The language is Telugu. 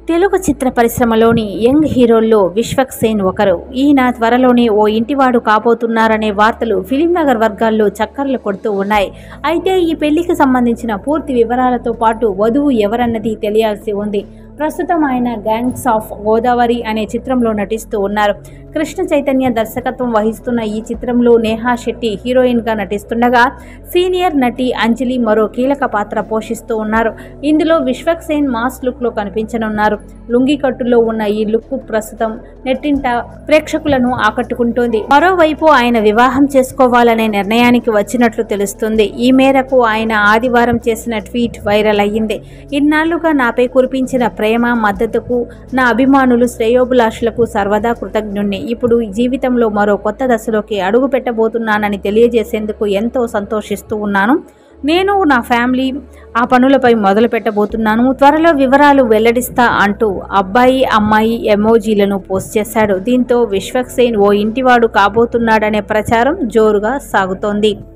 తెలుగు చిత్ర పరిశ్రమలోని యంగ్ హీరోల్లో విశ్వక్ సేన్ ఒకరు ఈయన త్వరలోనే ఓ ఇంటివాడు కాబోతున్నారనే వార్తలు ఫిలిం నగర్ వర్గాల్లో చక్కర్లు కొడుతూ ఉన్నాయి అయితే ఈ పెళ్లికి సంబంధించిన పూర్తి వివరాలతో పాటు వధువు ఎవరన్నది తెలియాల్సి ఉంది ప్రస్తుతం ఆయన గ్యాంగ్స్ ఆఫ్ గోదావరి అనే చిత్రంలో నటిస్తూ ఉన్నారు కృష్ణ చైతన్య దర్శకత్వం వహిస్తున్న ఈ చిత్రంలో నేహా శెట్టి హీరోయిన్గా నటిస్తుండగా సీనియర్ నటి అంజలి మరో కీలక పాత్ర పోషిస్తూ ఉన్నారు ఇందులో విశ్వక్ సేన్ మాస్ లుక్లో కనిపించనున్నారు లుంగి కట్టులో ఉన్న ఈ లుక్ ప్రస్తుతం నెట్టింట ప్రేక్షకులను ఆకట్టుకుంటోంది మరోవైపు ఆయన వివాహం చేసుకోవాలనే నిర్ణయానికి వచ్చినట్లు తెలుస్తుంది ఈ మేరకు ఆయన ఆదివారం చేసిన ట్వీట్ వైరల్ అయ్యింది ఇన్నాళ్లుగా నాపై కురిపించిన ప్రేమ మద్దతుకు నా అభిమానులు శ్రేయోభిలాషులకు సర్వదా కృతజ్ఞుణ్ణి ఇప్పుడు ఈ జీవితంలో మరో కొత్త దశలోకి అడుగు పెట్టబోతున్నానని తెలియజేసేందుకు ఎంతో సంతోషిస్తూ ఉన్నాను నేను నా ఫ్యామిలీ ఆ పనులపై మొదలు పెట్టబోతున్నాను త్వరలో వివరాలు వెల్లడిస్తా అంటూ అబ్బాయి అమ్మాయి ఎమోజీలను పోస్ట్ చేశాడు దీంతో విశ్వక్ సేన్ ఓ ఇంటివాడు కాబోతున్నాడనే ప్రచారం జోరుగా సాగుతోంది